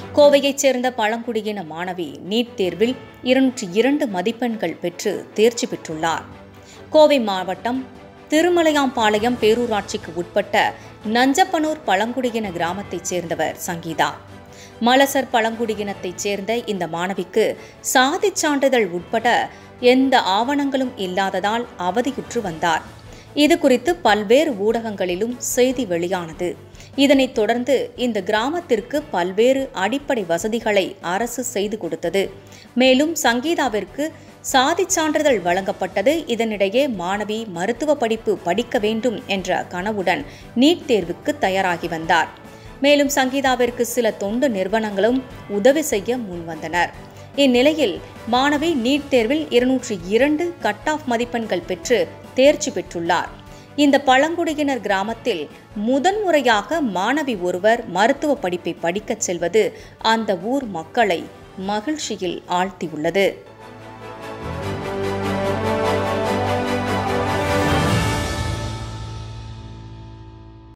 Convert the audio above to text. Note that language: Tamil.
கோவையைச் சேர்ந்த பழங்குடியின மாணவி நீட் தேர்வில் இருநூற்றி இரண்டு மதிப்பெண்கள் பெற்று தேர்ச்சி பெற்றுள்ளார் கோவை மாவட்டம் திருமலையாம்பாளையம் பேரூராட்சிக்கு உட்பட்ட நஞ்சப்பனூர் பழங்குடியின கிராமத்தைச் சேர்ந்தவர் சங்கீதா மலசர் பழங்குடியினத்தைச் சேர்ந்த இந்த மாணவிக்கு சாதிச் சான்றிதழ் உட்பட எந்த ஆவணங்களும் இல்லாததால் அவதியுற்று வந்தார் இது குறித்து பல்வேறு ஊடகங்களிலும் செய்தி வெளியானது இதனைத் தொடர்ந்து இந்த கிராமத்திற்கு பல்வேறு அடிப்படை வசதிகளை அரசு செய்து கொடுத்தது மேலும் சங்கீதாவிற்கு சாதிச் சான்றிதழ் வழங்கப்பட்டது இதனிடையே மாணவி மருத்துவ படிப்பு படிக்க வேண்டும் என்ற கனவுடன் நீட் தேர்வுக்கு தயாராகி வந்தார் மேலும் சங்கீதாவிற்கு சில தொண்டு நிறுவனங்களும் உதவி செய்ய முன்வந்தனர் இந்நிலையில் மாணவி நீட் தேர்வில் இருநூற்றி இரண்டு கட் ஆஃப் மதிப்பெண்கள் பெற்று தேர்ச்சி பெற்றுள்ளார் இந்த பழங்குடியினர் கிராமத்தில் முதன்முறையாக மாணவி ஒருவர் மருத்துவ படிப்பை படிக்கச் செல்வது அந்த ஊர் மக்களை மகிழ்ச்சியில் ஆழ்த்தியுள்ளது